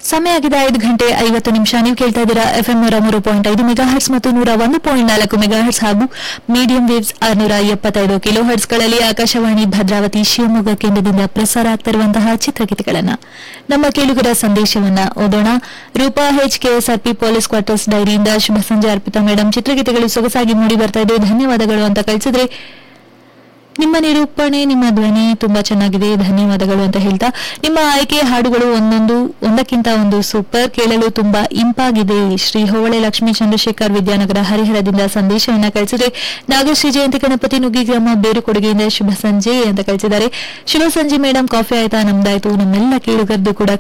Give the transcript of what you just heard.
ಸಮಯ ಆಗಿದೆ ಐದು ಗಂಟೆ ಐವತ್ತು ನಿಮಿಷ ನೀವು ಕೇಳ್ತಾ ಇದ್ದೀರಾ ಎಫ್ಎಂ ನೂರ ಮೂರು ಪಾಯಿಂಟ್ ಐದು ಮೆಗಾ ಹರ್ಟ್ಸ್ ಮತ್ತು ನೂರ ಒಂದು ಪಾಯಿಂಟ್ ನಾಲ್ಕು ಮೆಗಾ ಹರ್ಟ್ಸ್ ಹಾಗೂ ಮೀಡಿಯಂ ವೇವ್ಸ್ ಆರ್ನೂರ ಎಪ್ಪತ್ತೈದು ಕಿಲೋ ಹರ್ಟ್ಸ್ಗಳಲ್ಲಿ ಆಕಾಶವಾಣಿ ಭದ್ರಾವತಿ ಶಿವಮೊಗ್ಗ ಕೇಂದ್ರದಿಂದ ಪ್ರಸಾರ ಆಗ್ತಿರುವಂತಹ ಚಿತ್ರಗೀತೆಗಳನ್ನ ನಮ್ಮ ಕೇಳುಗರ ಸಂದೇಶವನ್ನ ಓದೋಣ Rupa H KSRP police quarters ಡೈರಿಯಿಂದ ಶುಭ ಸಂಜೆ ಅರ್ಪಿತಾ ಮೇಡಮ್ ಚಿತ್ರಗೀತೆಗಳು ಸೊಗಸಾಗಿ ಮೂಡಿ ಬರ್ತಾ ಇದೆ ಧನ್ಯವಾದಗಳು ಅಂತ ಕಳಿಸಿದ್ರೆ ನಿಮ್ಮ ನಿರೂಪಣೆ ನಿಮ್ಮ ಧ್ವನಿ ತುಂಬಾ ಚೆನ್ನಾಗಿದೆ ಧನ್ಯವಾದಗಳು ಅಂತ ಹೇಳ್ತಾ ನಿಮ್ಮ ಆಯ್ಕೆ ಹಾಡುಗಳು ಒಂದೊಂದು ಒಂದಕ್ಕಿಂತ ಒಂದು ಸೂಪರ್ ಕೇಳಲು ತುಂಬಾ ಇಂಪಾಗಿದೆ ಶ್ರೀ ಹೋವಳೆ ಲಕ್ಷ್ಮೀ ಚಂದ್ರಶೇಖರ್ ವಿದ್ಯಾನಗರ ಹರಿಹರದಿಂದ ಸಂದೇಶವನ್ನ ಕಳಿಸಿದ್ರೆ ನಾಗಶ್ರೀ ಜಯಂತಿ ಗಣಪತಿ ನುಗ್ಗಿಗ್ರಾಮ ಬೇರು ಕೊಡುಗೆಯಿಂದ ಶುಭ ಸಂಜೆ ಅಂತ ಕಳಿಸಿದ್ದಾರೆ ಶುಭ ಸಂಜೆ ಮೇಡಮ್ ಕಾಫಿ ಆಯ್ತಾ ನಮ್ದಾಯ್ತು ನಮ್ಮೆಲ್ಲ ಕೇಳುಗರದ್ದು ಕೂಡ